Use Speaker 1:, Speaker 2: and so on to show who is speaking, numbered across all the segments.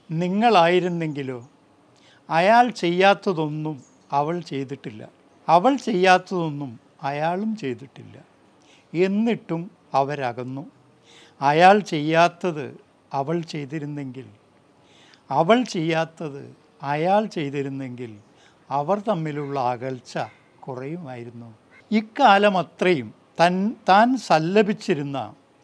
Speaker 1: നിങ്ങളായിരുന്നെങ്കിലോ അയാൾ ചെയ്യാത്തതൊന്നും അവൾ ചെയ്തിട്ടില്ല അവൾ ചെയ്യാത്തതൊന്നും അയാളും ചെയ്തിട്ടില്ല എന്നിട്ടും അവരകന്നു അയാൾ ചെയ്യാത്തത് അവൾ ചെയ്തിരുന്നെങ്കിൽ അവൾ ചെയ്യാത്തത് അയാൾ ചെയ്തിരുന്നെങ്കിൽ അവർ തമ്മിലുള്ള അകൽച്ച കുറയുമായിരുന്നു ഇക്കാലം അത്രയും തൻ താൻ സല്ലപിച്ചിരുന്ന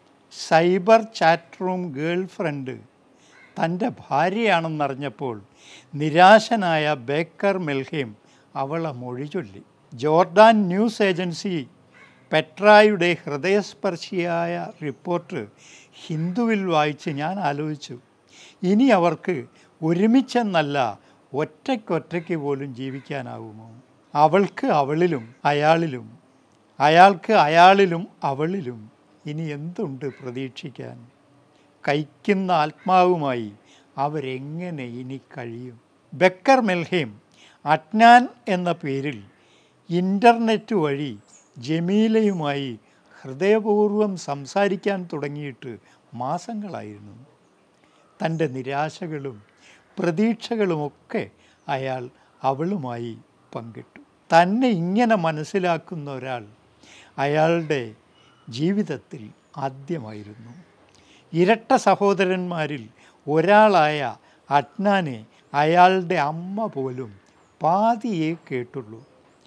Speaker 1: cyber chat room girl friend തൻ്റെ ഭാര്യയാണെന്നറിഞ്ഞപ്പോൾ നിരാശനായ ബേക്കർ മെൽഹേം അവളെ മൊഴി ചൊല്ലി ജോർഡാൻ ന്യൂസ് ഏജൻസി പെട്രായുടെ ഹൃദയസ്പർശിയായ റിപ്പോർട്ട് ഹിന്ദുവിൽ വായിച്ച് ഞാൻ ആലോചിച്ചു ഇനി അവർക്ക് ഒരുമിച്ചെന്നല്ല ഒറ്റയ്ക്കൊറ്റയ്ക്ക് പോലും ജീവിക്കാനാവുമോ അവൾക്ക് അവളിലും അയാളിലും അയാൾക്ക് അയാളിലും അവളിലും ഇനി എന്തുണ്ട് പ്രതീക്ഷിക്കാൻ കൈക്കുന്ന ആത്മാവുമായി അവരെങ്ങനെ ഇനി കഴിയും ബക്കർ മെൽഹേം അറ്റ്നാൻ എന്ന പേരിൽ ഇൻ്റർനെറ്റ് വഴി ജമീലയുമായി ഹൃദയപൂർവ്വം സംസാരിക്കാൻ തുടങ്ങിയിട്ട് മാസങ്ങളായിരുന്നു തൻ്റെ നിരാശകളും പ്രതീക്ഷകളുമൊക്കെ അയാൾ അവളുമായി പങ്കിട്ടു തന്നെ ഇങ്ങനെ മനസ്സിലാക്കുന്ന ഒരാൾ അയാളുടെ ജീവിതത്തിൽ ആദ്യമായിരുന്നു ഇരട്ട സഹോദരന്മാരിൽ ഒരാളായ അഡ്നാനെ അയാളുടെ അമ്മ പോലും പാതിയെ കേട്ടുള്ളൂ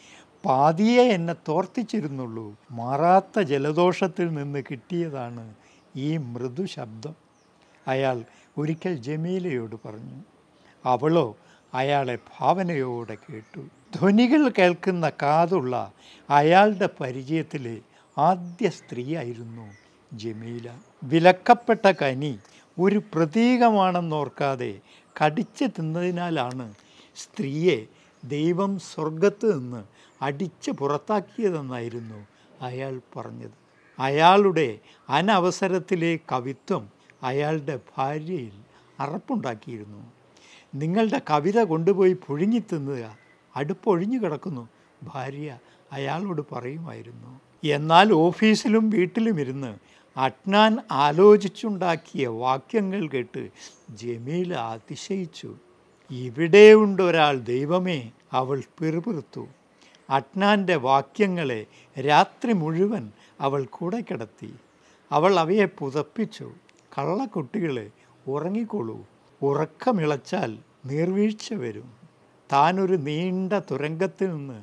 Speaker 1: പാതിയെ എന്നെ തോർത്തിച്ചിരുന്നുള്ളൂ മാറാത്ത ജലദോഷത്തിൽ നിന്ന് കിട്ടിയതാണ് ഈ മൃദു ശബ്ദം അയാൾ ഒരിക്കൽ ജമീലയോട് പറഞ്ഞു അവളോ അയാളെ ഭാവനയോടെ കേട്ടു ധ്വനികൾ കേൾക്കുന്ന കാതുള്ള അയാളുടെ പരിചയത്തിലെ ആദ്യ സ്ത്രീയായിരുന്നു ജമീല വിലക്കപ്പെട്ട കനി ഒരു പ്രതീകമാണെന്നോർക്കാതെ കടിച്ചു തിന്നതിനാലാണ് സ്ത്രീയെ ദൈവം സ്വർഗത്ത് നിന്ന് അടിച്ച് പുറത്താക്കിയതെന്നായിരുന്നു അയാൾ പറഞ്ഞത് അയാളുടെ അനവസരത്തിലെ കവിത്വം അയാളുടെ ഭാര്യയിൽ അറപ്പുണ്ടാക്കിയിരുന്നു നിങ്ങളുടെ കവിത കൊണ്ടുപോയി പുഴുങ്ങി തിന്നുക അടുപ്പൊഴിഞ്ഞു കിടക്കുന്നു ഭാര്യ അയാളോട് പറയുമായിരുന്നു എന്നാൽ ഓഫീസിലും വീട്ടിലും ഇരുന്ന് അട്നാൻ ആലോചിച്ചുണ്ടാക്കിയ വാക്യങ്ങൾ കേട്ട് ജമീല അതിശയിച്ചു ഇവിടെ ഉണ്ട് ഒരാൾ ദൈവമേ അവൾ പിറുപിറുത്തു അട്നാൻ്റെ വാക്യങ്ങളെ രാത്രി മുഴുവൻ അവൾ കൂടെ കിടത്തി അവൾ അവയെ പുതപ്പിച്ചു കള്ളക്കുട്ടികളെ ഉറങ്ങിക്കൊള്ളൂ ഉറക്കമിളച്ചാൽ നീർവീഴ്ച വരും താനൊരു നീണ്ട തുരങ്കത്തിൽ നിന്ന്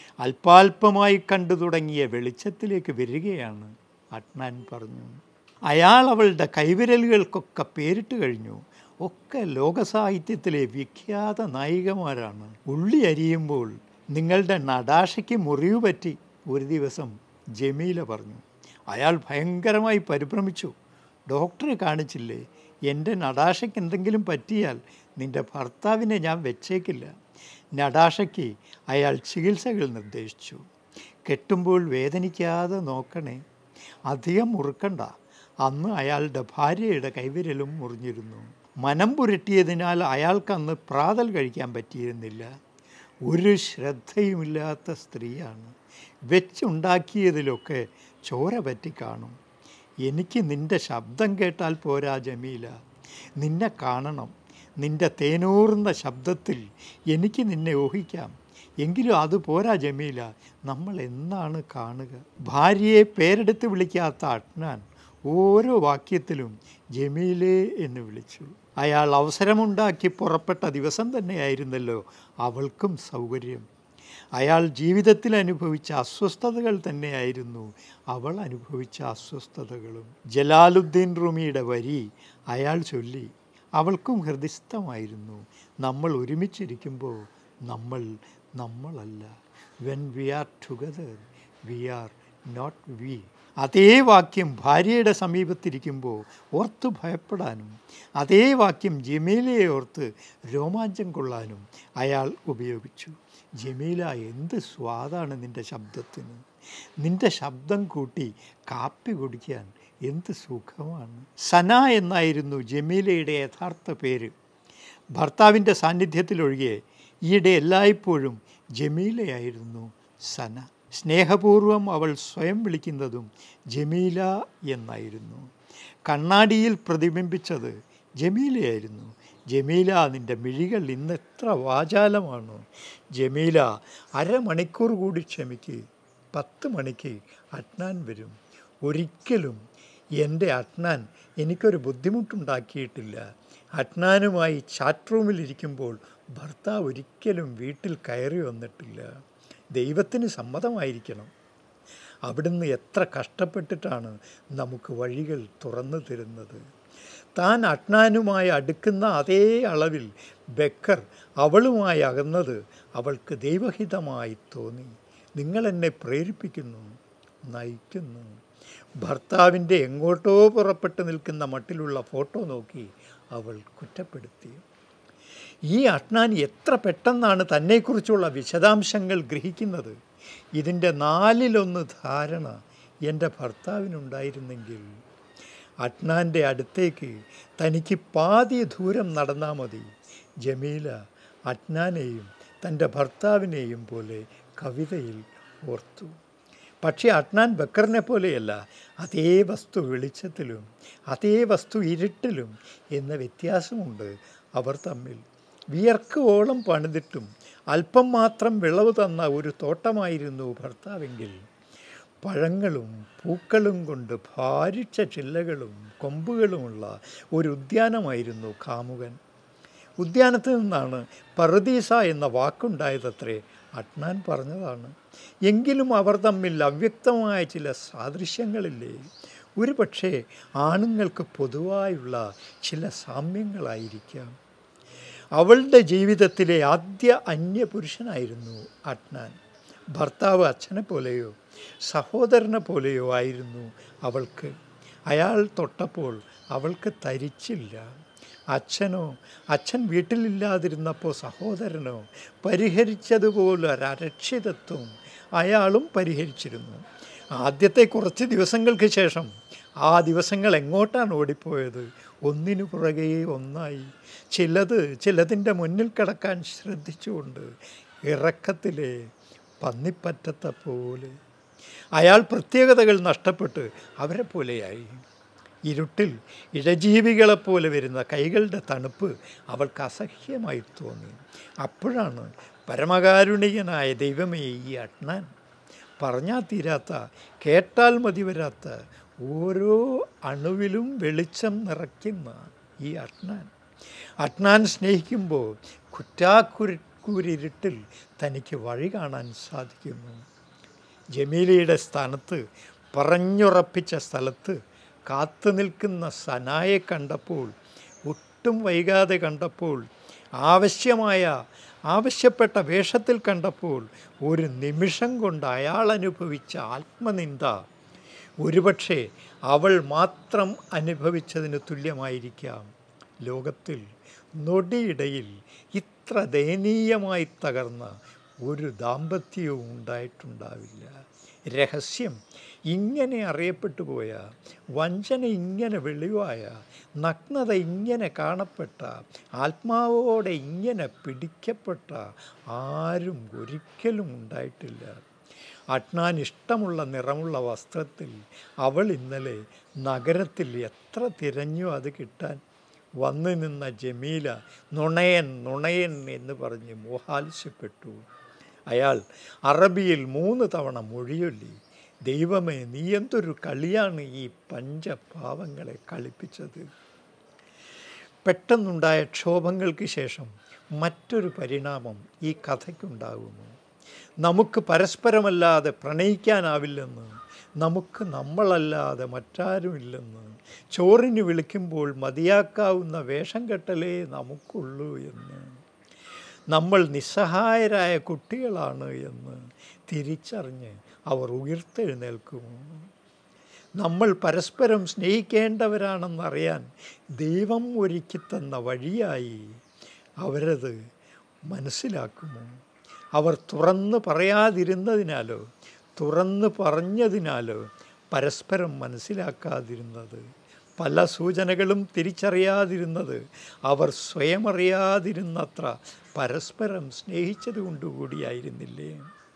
Speaker 1: അല്പാൽപമായി കണ്ടു തുടങ്ങിയ വെളിച്ചത്തിലേക്ക് വരികയാണ് അട്നാൻ പറഞ്ഞു അയാൾ അവളുടെ കൈവിരലുകൾക്കൊക്കെ പേരിട്ട് കഴിഞ്ഞു ഒക്കെ ലോകസാഹിത്യത്തിലെ വിഖ്യാത നായികമാരാണ് ഉള്ളി അരിയുമ്പോൾ നിങ്ങളുടെ നടാശയ്ക്ക് മുറിവ് പറ്റി ഒരു ദിവസം ജമീല പറഞ്ഞു അയാൾ ഭയങ്കരമായി പരിഭ്രമിച്ചു ഡോക്ടറെ കാണിച്ചില്ലേ എൻ്റെ നടാശയ്ക്ക് എന്തെങ്കിലും പറ്റിയാൽ നിൻ്റെ ഭർത്താവിനെ ഞാൻ വെച്ചേക്കില്ല നടാശയ്ക്ക് അയാൾ ചികിത്സകൾ നിർദ്ദേശിച്ചു കെട്ടുമ്പോൾ വേദനിക്കാതെ നോക്കണേ അധികം മുറുക്കണ്ട അന്ന് അയാളുടെ ഭാര്യയുടെ കൈവിരലും മുറിഞ്ഞിരുന്നു മനം പുരട്ടിയതിനാൽ അയാൾക്കന്ന് പ്രാതൽ കഴിക്കാൻ പറ്റിയിരുന്നില്ല ഒരു ശ്രദ്ധയുമില്ലാത്ത സ്ത്രീയാണ് വെച്ചുണ്ടാക്കിയതിലൊക്കെ ചോര പറ്റി കാണും എനിക്ക് നിൻ്റെ ശബ്ദം കേട്ടാൽ പോരാ ജമീല നിന്നെ കാണണം നിൻ്റെ തേനൂർന്ന ശബ്ദത്തിൽ എനിക്ക് നിന്നെ ഊഹിക്കാം എങ്കിലും അത് പോരാ ജമീല നമ്മൾ എന്നാണ് കാണുക ഭാര്യയെ പേരെടുത്ത് വിളിക്കാത്ത അട്നാൻ ഓരോ വാക്യത്തിലും ജമീലേ എന്ന് വിളിച്ചു അയാൾ അവസരമുണ്ടാക്കി പുറപ്പെട്ട ദിവസം തന്നെയായിരുന്നല്ലോ അവൾക്കും സൗകര്യം അയാൾ ജീവിതത്തിൽ അനുഭവിച്ച അസ്വസ്ഥതകൾ തന്നെയായിരുന്നു അവൾ അനുഭവിച്ച അസ്വസ്ഥതകളും ജലാലുദ്ദീൻ റുമിയുടെ വരി അയാൾ ചൊല്ലി അവൾക്കും ഹൃദയസ്ഥമായിരുന്നു നമ്മൾ ഒരുമിച്ചിരിക്കുമ്പോൾ നമ്മൾ നമ്മളല്ല when we are together we are not we അതേ വാക്യം ഭാര്യയുടെ സമീപത്തിരിക്കുമ്പോൾ ഓർത്ത് ഭയപ്പെടാനും അതേ വാക്യം ജമീലയെ ഓർത്ത് രോമാഞ്ചം കൊള്ളാനും അയാൾ ഉപയോഗിച്ചു ജമീല എന്ത് സ്വാദാണ് നിൻ്റെ ശബ്ദത്തിന് നിൻ്റെ ശബ്ദം കൂട്ടി കാപ്പി കുടിക്കാൻ എന്ത് സുഖമാണ് സന എന്നായിരുന്നു ജമീലയുടെ യഥാർത്ഥ പേര് ഭർത്താവിൻ്റെ സാന്നിധ്യത്തിലൊഴികെ ഈയിടെ എല്ലായ്പ്പോഴും ജമീലയായിരുന്നു സന സ്നേഹപൂർവം അവൾ സ്വയം വിളിക്കുന്നതും ജമീല എന്നായിരുന്നു കണ്ണാടിയിൽ പ്രതിബിംബിച്ചത് ജമീലയായിരുന്നു ജമീല നിൻ്റെ മിഴികൾ ഇന്ന് എത്ര വാചാലമാണ് ജമീല അരമണിക്കൂർ കൂടി ക്ഷമിക്ക് പത്ത് മണിക്ക് അട്നാൻ വരും ഒരിക്കലും എൻ്റെ അട്നാൻ എനിക്കൊരു ബുദ്ധിമുട്ടുണ്ടാക്കിയിട്ടില്ല അട്നാനുമായി ചാറ്റ് റൂമിലിരിക്കുമ്പോൾ ഭർത്താവ് ഒരിക്കലും വീട്ടിൽ കയറി വന്നിട്ടില്ല ദൈവത്തിന് സമ്മതമായിരിക്കണം അവിടുന്ന് എത്ര കഷ്ടപ്പെട്ടിട്ടാണ് നമുക്ക് വഴികൾ തുറന്നു തരുന്നത് താൻ അട്നാനുമായി അടുക്കുന്ന അതേ അളവിൽ ബക്കർ അവളുമായി അകന്നത് അവൾക്ക് ദൈവഹിതമായി തോന്നി നിങ്ങൾ എന്നെ പ്രേരിപ്പിക്കുന്നു നയിക്കുന്നു ഭർത്താവിൻ്റെ എങ്ങോട്ടോ പുറപ്പെട്ട് നിൽക്കുന്ന മട്ടിലുള്ള ഫോട്ടോ നോക്കി അവൾ കുറ്റപ്പെടുത്തി ഈ അട്നാൻ എത്ര പെട്ടെന്നാണ് തന്നെക്കുറിച്ചുള്ള വിശദാംശങ്ങൾ ഗ്രഹിക്കുന്നത് ഇതിൻ്റെ നാലിലൊന്ന് ധാരണ എൻ്റെ ഭർത്താവിനുണ്ടായിരുന്നെങ്കിൽ അട്നാൻ്റെ അടുത്തേക്ക് തനിക്ക് പാതി ദൂരം നടന്നാൽ മതി ജമീല അട്നാനെയും തൻ്റെ ഭർത്താവിനെയും പോലെ കവിതയിൽ ഓർത്തു പക്ഷേ അട്നാൻ ബക്കറിനെ പോലെയല്ല അതേ വസ്തു വെളിച്ചത്തിലും അതേ വസ്തു ഇരുട്ടിലും എന്ന വ്യത്യാസമുണ്ട് അവർ തമ്മിൽ വിയർക്കുവോളം പണിതിട്ടും അല്പം മാത്രം വിളവ് തന്ന ഒരു തോട്ടമായിരുന്നു ഭർത്താവെങ്കിൽ പഴങ്ങളും പൂക്കളും കൊണ്ട് ഭാരിച്ച ചില്ലകളും കൊമ്പുകളുമുള്ള ഒരു ഉദ്യാനമായിരുന്നു കാമുകൻ ഉദ്യാനത്തിൽ നിന്നാണ് പറുദീസ എന്ന വാക്കുണ്ടായതത്രേ അട്നാൻ പറഞ്ഞതാണ് എങ്കിലും അവർ തമ്മിൽ അവ്യക്തമായ ചില സാദൃശ്യങ്ങളില്ലേ ഒരു പക്ഷേ ആണുങ്ങൾക്ക് പൊതുവായുള്ള ചില സാമ്യങ്ങളായിരിക്കാം അവളുടെ ജീവിതത്തിലെ ആദ്യ അന്യപുരുഷനായിരുന്നു അട്നാൻ ഭർത്താവ് അച്ഛനെ പോലെയോ സഹോദരനെ പോലെയോ ആയിരുന്നു അവൾക്ക് അയാൾ തൊട്ടപ്പോൾ അവൾക്ക് തരിച്ചില്ല അച്ഛനോ അച്ഛൻ വീട്ടിലില്ലാതിരുന്നപ്പോൾ സഹോദരനോ പരിഹരിച്ചതുപോലെ ഒരരക്ഷിതത്വം അയാളും പരിഹരിച്ചിരുന്നു ആദ്യത്തെ കുറച്ച് ദിവസങ്ങൾക്ക് ശേഷം ആ ദിവസങ്ങൾ എങ്ങോട്ടാണ് ഓടിപ്പോയത് ഒന്നിനു പുറകെ ഒന്നായി ചിലത് ചിലതിൻ്റെ മുന്നിൽ കിടക്കാൻ ശ്രദ്ധിച്ചുകൊണ്ട് ഇറക്കത്തിലെ പന്നിപ്പറ്റത്തെ പോലെ അയാൾ പ്രത്യേകതകൾ നഷ്ടപ്പെട്ട് അവരെ പോലെയായി ഇരുട്ടിൽ ഇഴജീവികളെപ്പോലെ വരുന്ന കൈകളുടെ തണുപ്പ് അവൾക്ക് അസഹ്യമായി തോന്നി അപ്പോഴാണ് പരമകാരുണികനായ ദൈവമേ ഈ അട്നാൻ പറഞ്ഞാൽ തീരാത്ത കേട്ടാൽ മതി വരാത്ത ഓരോ അണുവിലും വെളിച്ചം നിറയ്ക്കുന്ന ഈ അട്നാൻ അട്നാൻ സ്നേഹിക്കുമ്പോൾ കുറ്റാക്കുരുക്കൂരിരുട്ടിൽ തനിക്ക് വഴി കാണാൻ സാധിക്കുന്നു ജമീലയുടെ സ്ഥാനത്ത് പറഞ്ഞുറപ്പിച്ച സ്ഥലത്ത് കാത്തു നിൽക്കുന്ന സനായെ കണ്ടപ്പോൾ ഒട്ടും വൈകാതെ കണ്ടപ്പോൾ ആവശ്യമായ ആവശ്യപ്പെട്ട വേഷത്തിൽ കണ്ടപ്പോൾ ഒരു നിമിഷം കൊണ്ട് അയാൾ അനുഭവിച്ച ആത്മനിന്ദ ഒരുപക്ഷെ അവൾ മാത്രം അനുഭവിച്ചതിന് തുല്യമായിരിക്കാം ലോകത്തിൽ നൊടിയിടയിൽ ഇത്ര ദയനീയമായി തകർന്ന ഒരു ദാമ്പത്യവും ഉണ്ടായിട്ടുണ്ടാവില്ല രഹസ്യം ഇങ്ങനെ അറിയപ്പെട്ടു പോയ വഞ്ചന ഇങ്ങനെ വെളിവായ നഗ്നത ഇങ്ങനെ കാണപ്പെട്ട ആത്മാവോടെ ഇങ്ങനെ പിടിക്കപ്പെട്ട ആരും ഒരിക്കലും ഉണ്ടായിട്ടില്ല അട്നാൻ ഇഷ്ടമുള്ള നിറമുള്ള വസ്ത്രത്തിൽ അവൾ ഇന്നലെ നഗരത്തിൽ എത്ര തിരഞ്ഞു അത് കിട്ടാൻ വന്നു നിന്ന ജമീല നുണയൻ നുണയൻ എന്ന് പറഞ്ഞ് മോഹാത്സ്യപ്പെട്ടു അയാൾ അറബിയിൽ മൂന്ന് തവണ മൊഴിയൊല്ലി ദൈവമേ നീ എന്തൊരു കളിയാണ് ഈ പഞ്ചപാവങ്ങളെ കളിപ്പിച്ചത് പെട്ടെന്നുണ്ടായ ക്ഷോഭങ്ങൾക്ക് ശേഷം മറ്റൊരു പരിണാമം ഈ കഥയ്ക്കുണ്ടാകുന്നു നമുക്ക് പരസ്പരമല്ലാതെ പ്രണയിക്കാനാവില്ലെന്ന് നമുക്ക് നമ്മളല്ലാതെ മറ്റാരുമില്ലെന്ന് ചോറിന് വിളിക്കുമ്പോൾ മതിയാക്കാവുന്ന വേഷം കെട്ടലേ നമുക്കുള്ളൂ എന്ന് നമ്മൾ നിസ്സഹായരായ കുട്ടികളാണ് എന്ന് തിരിച്ചറിഞ്ഞ് അവർ ഉയർത്തെഴുന്നേൽക്കുമോ നമ്മൾ പരസ്പരം സ്നേഹിക്കേണ്ടവരാണെന്നറിയാൻ ദൈവം ഒരുക്കിത്തന്ന വഴിയായി അവരത് മനസ്സിലാക്കുമോ അവർ തുറന്ന് പറയാതിരുന്നതിനാലോ തുറന്ന് പറഞ്ഞതിനാലോ പരസ്പരം മനസ്സിലാക്കാതിരുന്നത് പല സൂചനകളും തിരിച്ചറിയാതിരുന്നത് അവർ സ്വയം അറിയാതിരുന്നത്ര പരസ്പരം സ്നേഹിച്ചത് കൊണ്ടുകൂടിയായിരുന്നില്ലേ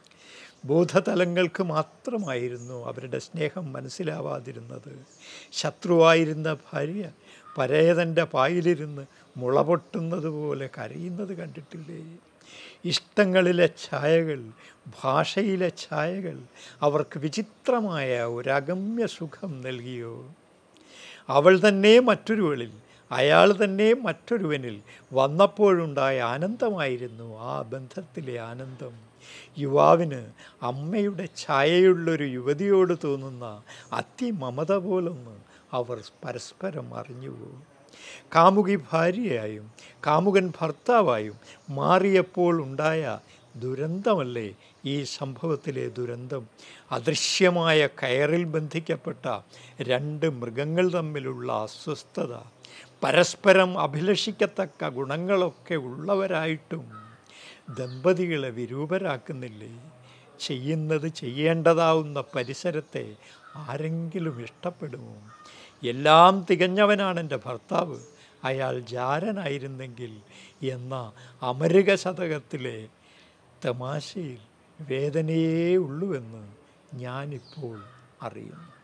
Speaker 1: ബോധതലങ്ങൾക്ക് മാത്രമായിരുന്നു അവരുടെ സ്നേഹം മനസ്സിലാവാതിരുന്നത് ശത്രുവായിരുന്ന ഭാര്യ പരേതൻ്റെ പായിലിരുന്ന് മുളപൊട്ടുന്നത് പോലെ കരയുന്നത് കണ്ടിട്ടില്ലേ ഇഷ്ടങ്ങളിലെ ഛായകൾ ഭാഷയിലെ ഛായകൾ അവർക്ക് വിചിത്രമായ ഒരഗമ്യ സുഖം നൽകിയോ അവൾ തന്നെ മറ്റൊരുവളിൽ അയാൾ തന്നെ മറ്റൊരുവനിൽ വന്നപ്പോഴുണ്ടായ ആനന്ദമായിരുന്നു ആ ബന്ധത്തിലെ ആനന്ദം യുവാവിന് അമ്മയുടെ ഛായയുള്ളൊരു യുവതിയോട് തോന്നുന്ന അതിമമത പോലൊന്ന് അവർ പരസ്പരം അറിഞ്ഞുപോകും കാമുകി ഭാര്യയായും കാമുകൻ ഭർത്താവായും മാറിയപ്പോൾ ഉണ്ടായ ദുരന്തമല്ലേ ഈ സംഭവത്തിലെ ദുരന്തം അദൃശ്യമായ കയറിൽ ബന്ധിക്കപ്പെട്ട രണ്ട് മൃഗങ്ങൾ തമ്മിലുള്ള അസ്വസ്ഥത പരസ്പരം അഭിലഷിക്കത്തക്ക ഗുണങ്ങളൊക്കെ ഉള്ളവരായിട്ടും ദമ്പതികളെ വിരൂപരാക്കുന്നില്ലേ ചെയ്യുന്നത് ചെയ്യേണ്ടതാവുന്ന പരിസരത്തെ ആരെങ്കിലും ഇഷ്ടപ്പെടുമോ എല്ലാം തികഞ്ഞവനാണ് എൻ്റെ ഭർത്താവ് അയാൾ ജാരനായിരുന്നെങ്കിൽ എന്ന അമരുക ശതകത്തിലെ തമാശയിൽ വേദനയേ ഉള്ളുവെന്ന് ഞാനിപ്പോൾ അറിയുന്നു